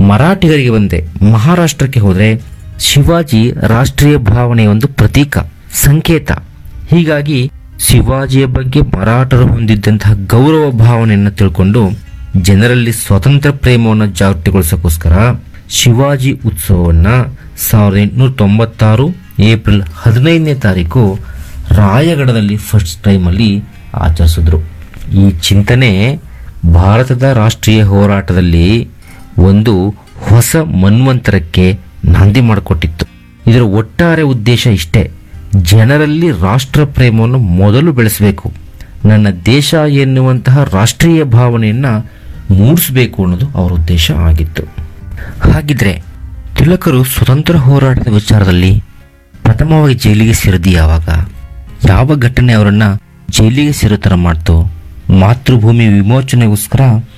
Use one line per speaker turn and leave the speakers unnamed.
ಮರಾಠಿಗರಿಗೆ ಬಂದೆ ಮಹಾರಾಷ್ಟ್ರಕ್ಕೆ ಹೋದರೆ ಶಿವಾಜಿ ರಾಷ್ಟ್ರೀಯ ಭಾವನೆಯ ಒಂದು ಪ್ರತೀಕ ಸಂಕೇತ ಹೀಗಾಗಿ ಶಿವಾಜಿಯ ಬಗ್ಗೆ ಮರಾಠರು ಹೊಂದಿದ್ದಂತಹ ಗೌರವ ಭಾವನೆಯನ್ನು ತಿಳ್ಕೊಂಡು ಜನರಲ್ಲಿ ಸ್ವತಂತ್ರ ಪ್ರೇಮವನ್ನು ಜಾಗೃತಿಗೊಳಿಸೋಕ್ಕೋಸ್ಕರ ಶಿವಾಜಿ ಉತ್ಸವವನ್ನ ಸಾವಿರದ ಎಂಟುನೂರ ತೊಂಬತ್ತಾರು ಏಪ್ರಿಲ್ ಹದಿನೈದನೇ ತಾರೀಕು ರಾಯಗಢದಲ್ಲಿ ಫಸ್ಟ್ ಟೈಮಲ್ಲಿ ಆಚರಿಸಿದ್ರು ಈ ಚಿಂತನೆ ಭಾರತದ ರಾಷ್ಟ್ರೀಯ ಹೋರಾಟದಲ್ಲಿ ಒಂದು ಹೊಸ ಮನ್ವಂತರಕ್ಕೆ ನಾಂದಿ ಮಾಡಿಕೊಟ್ಟಿತ್ತು ಇದರ ಒಟ್ಟಾರೆ ಉದ್ದೇಶ ಇಷ್ಟೇ ಜನರಲ್ಲಿ ರಾಷ್ಟ್ರ ಪ್ರೇಮವನ್ನು ಮೊದಲು ಬೆಳೆಸಬೇಕು ನನ್ನ ದೇಶ ಎನ್ನುವಂತಹ ರಾಷ್ಟ್ರೀಯ ಭಾವನೆಯನ್ನ ಮೂಡಿಸಬೇಕು ಅನ್ನೋದು ಅವರ ಉದ್ದೇಶ ಆಗಿತ್ತು ಹಾಗಿದ್ರೆ ತಿಲಕರು ಸ್ವತಂತ್ರ ಹೋರಾಟದ ವಿಚಾರದಲ್ಲಿ ಪ್ರಥಮವಾಗಿ ಜೈಲಿಗೆ ಸೇರಿದ್ದು ಯಾವಾಗ ಯಾವ ಘಟನೆ ಅವರನ್ನ ಜೈಲಿಗೆ ಸೇರೋ ಥರ ಮಾಡ್ತು ಮಾತೃಭೂಮಿ ವಿಮೋಚನೆಗೋಸ್ಕರ